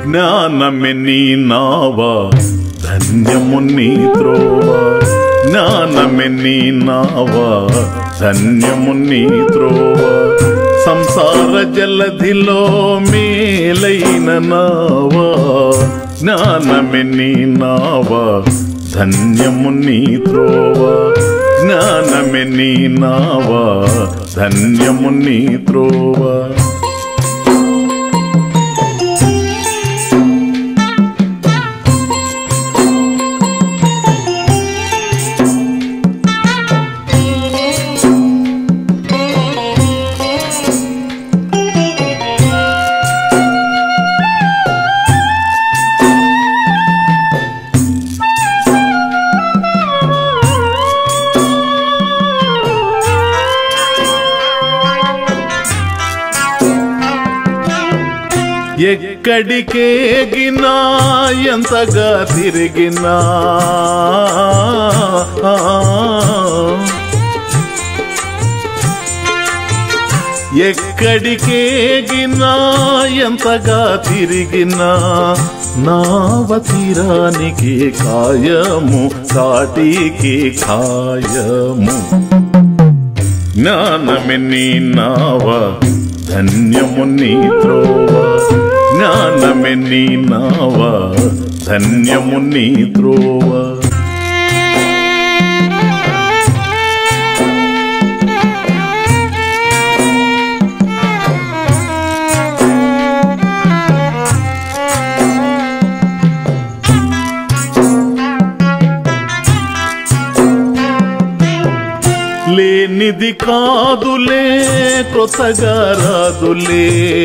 జ్ఞానమే నీ నావా ధన్యము నీ త్రోవ జ్ఞానమే నీ నావా ధన్యము నీ త్రోవ సంసార జలధిలో మేలైన నావా జ్ఞానమే నీ నావా ధన్యము నీ త్రోవ జ్ఞానమే నీ నావా ధన్యము నీ త్రోవ ఎక్కడికేగినా ఎంతగా తిరిగినా ఎక్కడికేగినా ఎంతగా తిరిగినా నావ తీరానికి కాయము కాటికి ఖాయము జ్ఞానమే నీ నావ ధన్యము నీ త్రోవ జ్ఞానమే నీ నావ ధన్యము నీ త్రోవ లేనిది కాదులే కొత్తగా రాదులే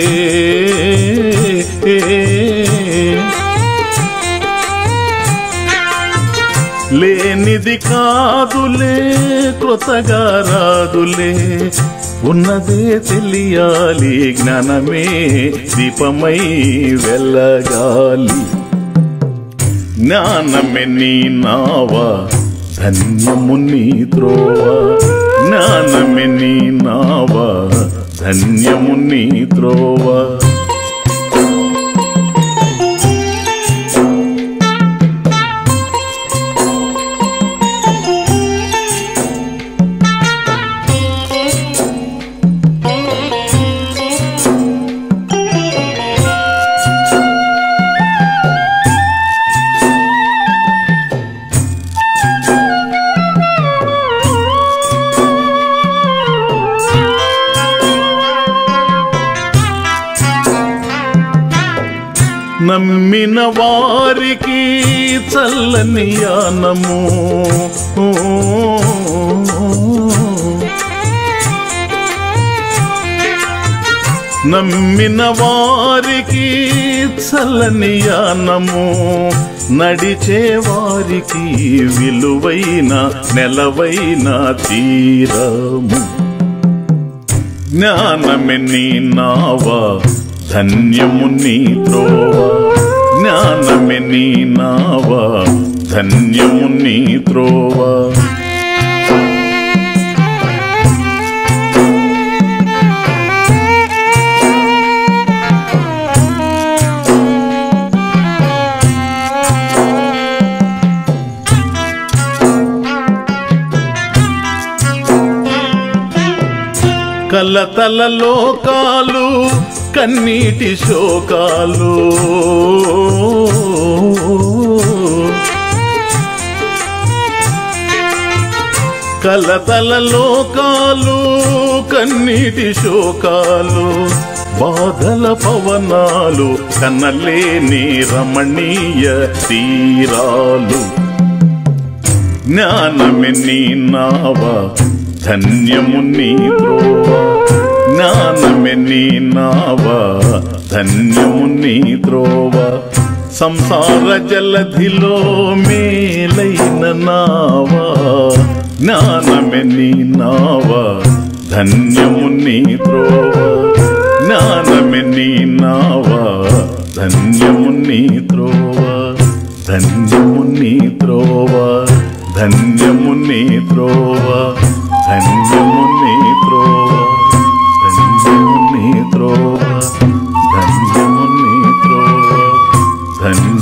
లేనిది కాదులే కొత్తగా రాదులే ఉన్నదే తెలియాలి జ్ఞానమే దీపమై వెళ్ళగాలి జ్ఞానమే నీ నావా ధన్యము నీ త్రోవ జ్ఞానమే నీ నావా ధన్యము నీ త్రోవ నమ్మిన వారికి చల్లని యానము నమ్మిన వారికి చల్లని యానము నడిచే వారికి విలువైన నెలవైన తీరము జ్ఞానమే నీ నావా ధన్యము నీ త్రోవ జ్ఞానమే నీ నావా ధన్యము నీ త్రోవ కలతల లోకాలు కన్నీటి శోకాలు కలతల లోకాలు కన్నీటి శోకాలు బాధల పవనాలు కన్నలేని రమణీయ తీరాలు జ్ఞానమే నీ నావా ధన్యము నీ త్రోవ జ్ఞానమే నీ నావా ధన్యము నీ త్రోవ సంసార జలధిలో మేలైన నావా జ్ఞానమే నీ నావా ధన్యము నీ త్రోవ జ్ఞానమే నీ నావా ధన్యము నీ త్రోవ ధన్యము నీ త్రోవ ధన్యము నీ త్రోవ ధన్యము నీ త్రోవ ధన్యము నీ త్రోవ ధన్యము నీ త్రోవ ధన్య